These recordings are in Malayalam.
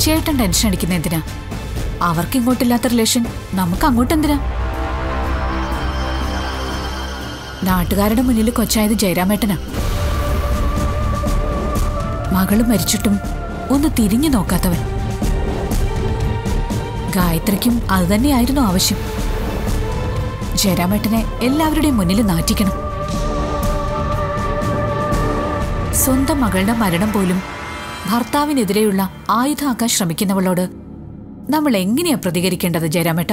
ചേട്ടൻ ടെൻഷൻ അടിക്കുന്ന എന്തിനാ അവർക്ക് ഇങ്ങോട്ടില്ലാത്ത റിലേഷൻ നമുക്ക് അങ്ങോട്ട് എന്തിനാ നാട്ടുകാരുടെ മുന്നിൽ കൊച്ചായത് ജയരാമേട്ടനാ മകള് മരിച്ചിട്ടും ഒന്ന് തിരിഞ്ഞു നോക്കാത്തവൻ ഗായത്രിക്കും അതുതന്നെയായിരുന്നു ആവശ്യം ജയരാമേട്ടനെ എല്ലാവരുടെയും മുന്നിൽ നാറ്റിക്കണം സ്വന്തം മകളുടെ മരണം പോലും ഭർത്താവിനെതിരെയുള്ള ആയുധമാക്കാൻ ശ്രമിക്കുന്നവളോട് നമ്മൾ എങ്ങനെയാ പ്രതികരിക്കേണ്ടത് ജയരാമേട്ട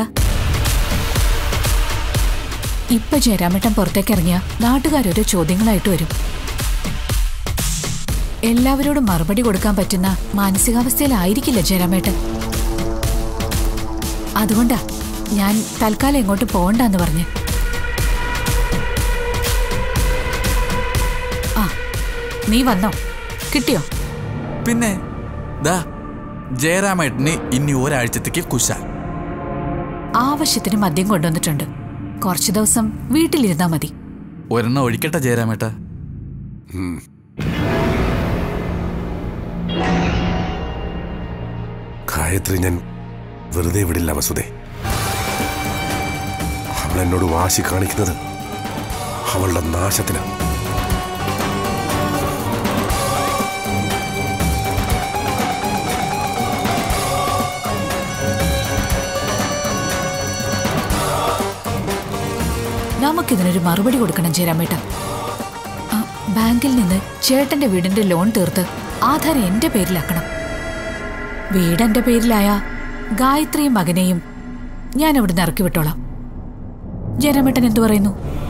ഇപ്പൊ ജയരാമേട്ടൻ പുറത്തേക്ക് ഇറങ്ങിയ നാട്ടുകാരോരോ ചോദ്യങ്ങളായിട്ട് വരും എല്ലാവരോടും മറുപടി കൊടുക്കാൻ പറ്റുന്ന മാനസികാവസ്ഥയിലായിരിക്കില്ല ജയരാമേട്ടൻ അതുകൊണ്ടാ ഞാൻ തൽക്കാലം എങ്ങോട്ട് പോകണ്ടെന്ന് പറഞ്ഞ് ആ നീ വന്നോ കിട്ടിയോ പിന്നെ ദാ ജയരാമേട്ടന് ഇനി ഒരാഴ്ചത്തേക്ക് കുശാൽ ആവശ്യത്തിന് മദ്യം കൊണ്ടുവന്നിട്ടുണ്ട് കുറച്ചു ദിവസം വീട്ടിലിരുന്നാ മതി ഒരെണ്ണം ഒഴിക്കട്ടെ ജയരാമേട്ട ഗായത്രി ഞാൻ വെറുതെ വിടില്ല വസുദേ അവൾ എന്നോട് വാശി കാണിക്കുന്നത് അവളുടെ നാശത്തിന് നമുക്കിതിനൊരു മറുപടി കൊടുക്കണം ജയരാമേട്ട ആ, ബാങ്കിൽ നിന്ന് ചേട്ടന്റെ വീടിന്റെ ലോൺ തീർത്ത് ആധാരം എന്റെ പേരിലാക്കണം വീടെന്റെ പേരിലായ ഗായത്രിയും മകനെയും ഞാൻ അവിടെ നിന്ന് ഇറക്കി വിട്ടോളാം ജയരാമേട്ടൻ എന്തു പറയുന്നു